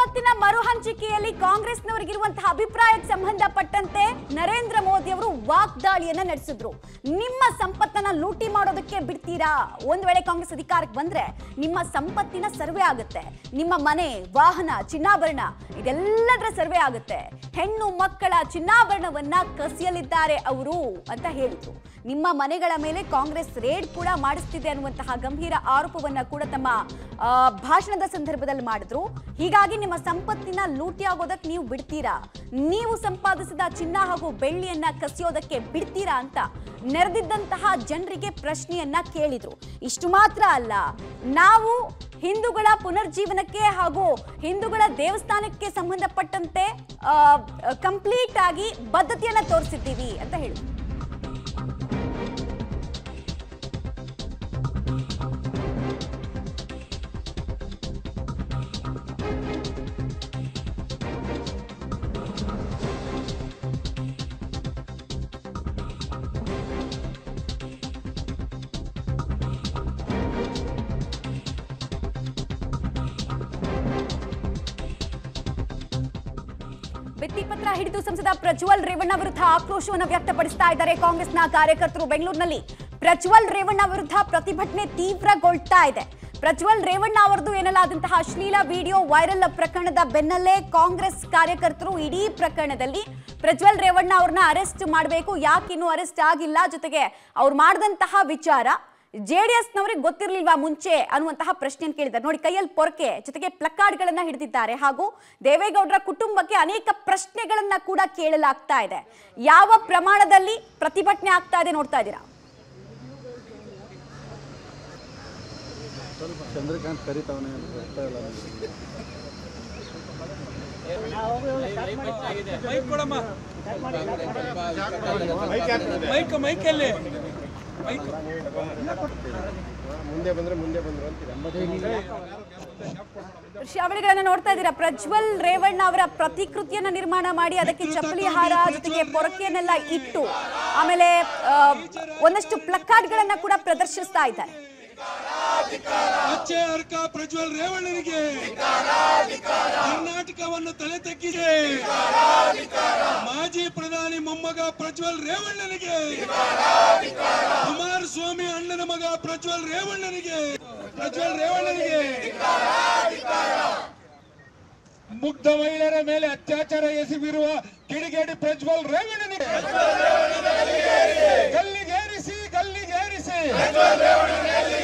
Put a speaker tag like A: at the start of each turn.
A: ಸಂಪತ್ತಿನ ಮರುಹಂಚಿಕೆಯಲ್ಲಿ ಕಾಂಗ್ರೆಸ್ನವರಿಗಿರುವಂತಹ ಅಭಿಪ್ರಾಯಕ್ಕೆ ಸಂಬಂಧಪಟ್ಟಂತೆ ನರೇಂದ್ರ ಮೋದಿ ಅವರು ವಾಗ್ದಾಳಿಯನ್ನ ನಡೆಸಿದ್ರು ನಿಮ್ಮ ಸಂಪತ್ತನ್ನ ಲೂಟಿ ಮಾಡೋದಕ್ಕೆ ಬಿಡ್ತೀರಾ ಒಂದ್ ವೇಳೆ ಕಾಂಗ್ರೆಸ್ ಅಧಿಕಾರಕ್ಕೆ ಬಂದ್ರೆ ನಿಮ್ಮ ಸಂಪತ್ತಿನ ಸರ್ವೆ ಆಗುತ್ತೆ ನಿಮ್ಮ ಮನೆ ವಾಹನ ಚಿನ್ನಾಭರಣ ಇದೆಲ್ಲದರ ಸರ್ವೆ ಆಗುತ್ತೆ ಹೆಣ್ಣು ಮಕ್ಕಳ ಚಿನ್ನಾಭರಣವನ್ನ ಕಸಿಯಲಿದ್ದಾರೆ ಅವರು ಅಂತ ಹೇಳಿದ್ರು ನಿಮ್ಮ ಮನೆಗಳ ಮೇಲೆ ಕಾಂಗ್ರೆಸ್ ರೇಡ್ ಕೂಡ ಮಾಡಿಸ್ತಿದೆ ಅನ್ನುವಂತಹ ಗಂಭೀರ ಆರೋಪವನ್ನ ಕೂಡ ತಮ್ಮ ಆ, ಭಾಷಣದ ಸಂದರ್ಭದಲ್ಲಿ ಮಾಡಿದ್ರು ಹೀಗಾಗಿ ನಿಮ್ಮ ಸಂಪತ್ತಿನ ಲೂಟಿ ಆಗೋದಕ್ಕೆ ನೀವು ಬಿಡ್ತೀರಾ ನೀವು ಸಂಪಾದಿಸಿದ ಚಿನ್ನ ಹಾಗೂ ಬೆಳ್ಳಿಯನ್ನ ಕಸಿಯೋದಕ್ಕೆ ಬಿಡ್ತೀರಾ ಅಂತ ನೆರೆದಿದ್ದಂತಹ ಜನರಿಗೆ ಪ್ರಶ್ನೆಯನ್ನ ಕೇಳಿದ್ರು ಇಷ್ಟು ಮಾತ್ರ ಅಲ್ಲ ನಾವು ಹಿಂದೂಗಳ ಪುನರ್ಜೀವನಕ್ಕೆ ಹಾಗೂ ಹಿಂದೂಗಳ ದೇವಸ್ಥಾನಕ್ಕೆ ಸಂಬಂಧಪಟ್ಟಂತೆ ಕಂಪ್ಲೀಟ್ ಆಗಿ ಬದ್ಧತೆಯನ್ನ ತೋರಿಸಿದ್ದೀವಿ ಅಂತ ಹೇಳಿದ್ರು ಭಿತ್ತಿಪತ್ರ ಹಿಡಿದು ಸಂಸದ ಪ್ರಜ್ವಲ್ ರೇವಣ್ಣ ವಿರುದ್ಧ ಆಕ್ರೋಶವನ್ನು ವ್ಯಕ್ತಪಡಿಸ್ತಾ ಇದ್ದಾರೆ ಕಾಂಗ್ರೆಸ್ನ ಕಾರ್ಯಕರ್ತರು ಬೆಂಗಳೂರಿನಲ್ಲಿ ಪ್ರಜ್ವಲ್ ರೇವಣ್ಣ ವಿರುದ್ಧ ಪ್ರತಿಭಟನೆ ತೀವ್ರಗೊಳ್ತಾ ಇದೆ ಪ್ರಜ್ವಲ್ ರೇವಣ್ಣ ಅವರದು ಎನ್ನಲಾದಂತಹ ಅಶ್ಲೀಲ ವಿಡಿಯೋ ವೈರಲ್ ಪ್ರಕರಣದ ಬೆನ್ನಲ್ಲೇ ಕಾಂಗ್ರೆಸ್ ಕಾರ್ಯಕರ್ತರು ಇಡೀ ಪ್ರಕರಣದಲ್ಲಿ ಪ್ರಜ್ವಲ್ ರೇವಣ್ಣ ಅವ್ರನ್ನ ಅರೆಸ್ಟ್ ಮಾಡಬೇಕು ಯಾಕಿನ್ನೂ ಅರೆಸ್ಟ್ ಆಗಿಲ್ಲ ಜೊತೆಗೆ ಅವ್ರು ಮಾಡಿದಂತಹ ವಿಚಾರ ಜೆಡಿಎಸ್ನವರಿಗೆ ಗೊತ್ತಿರಲಿಲ್ವಾ ಮುಂಚೆ ಅನ್ನುವಂತಹ ಪ್ರಶ್ನೆಯನ್ನು ಕೇಳಿದ್ದಾರೆ ನೋಡಿ ಕೈಯಲ್ಲಿ ಪೊರಕೆ ಜೊತೆಗೆ ಪ್ಲಕಾರ್ಡ್ಗಳನ್ನ ಹಿಡಿದಿದ್ದಾರೆ ಹಾಗೂ ದೇವೇಗೌಡರ ಕುಟುಂಬಕ್ಕೆ ಅನೇಕ ಪ್ರಶ್ನೆಗಳನ್ನ ಕೂಡ ಕೇಳಲಾಗ್ತಾ ಇದೆ ಯಾವ ಪ್ರಮಾಣದಲ್ಲಿ ಪ್ರತಿಭಟನೆ ಆಗ್ತಾ ಇದೆ ನೋಡ್ತಾ ಇದ್ದೀರಾ
B: ಚಂದ್ರಕಾಂತ್ ಕರಿತಾವನೆ ಬರ್ತಾ ಇಲ್ಲ ನನಗೆ.
C: ಮೈಕ್ ಕೊಡಮ್ಮ ಮೈಕ್ ಮೈಕಲ್ಲಿ ಮೈಕ್
B: ಮುಂದೆ ಬಂದ್ರೆ ಮುಂದೆ ಬಂದ್ರು ಅಂತೀರ
A: ದೃಶ್ಯಾವಳಿಗಳನ್ನ ನೋಡ್ತಾ ಇದ್ದೀರಾ ಪ್ರಜ್ವಲ್ ರೇವಣ್ಣ ಅವರ ಪ್ರತಿಕೃತಿಯನ್ನ ನಿರ್ಮಾಣ ಮಾಡಿ ಅದಕ್ಕೆ ಚಪ್ಪಲಿ ಹಾರ ಜೊತೆಗೆ ಪೊರಕೆಯನ್ನೆಲ್ಲ ಇಟ್ಟು ಆಮೇಲೆ ಆ, ಒಂದಷ್ಟು ಪ್ಲಕಾರ್ಡ್ಗಳನ್ನ ಕೂಡ ಪ್ರದರ್ಶಿಸ್ತಾ ಇದ್ದಾರೆ
C: ಅಚ್ಚೆ ಅರ್ಕ ಪ್ರಜ್ವಲ್ ರೇವಣ್ಣನಿಗೆ ಕರ್ನಾಟಕವನ್ನು ತಲೆ ತಗ್ಗಿದೆ ಮಾಜಿ ಪ್ರಧಾನಿ ಮೊಮ್ಮಗ ಪ್ರಜ್ವಲ್ ರೇವಣ್ಣನಿಗೆ ಕುಮಾರಸ್ವಾಮಿ ಅಣ್ಣನ ಮಗ ಪ್ರಜ್ವಲ್ ರೇವಣ್ಣನಿಗೆ ಪ್ರಜ್ವಲ್ ರೇವಣ್ಣನಿಗೆ ಮುಗ್ಧ ಮಹಿಳೆಯರ ಮೇಲೆ ಅತ್ಯಾಚಾರ ಎಸಗಿರುವ ಕಿಡಿಗೇಡಿ ಪ್ರಜ್ವಲ್ ರೇವಣ್ಣನಿಗೆ ಗಲ್ಲಿಗೇರಿಸಿ ಗಲ್ಲಿಗೇರಿಸಿ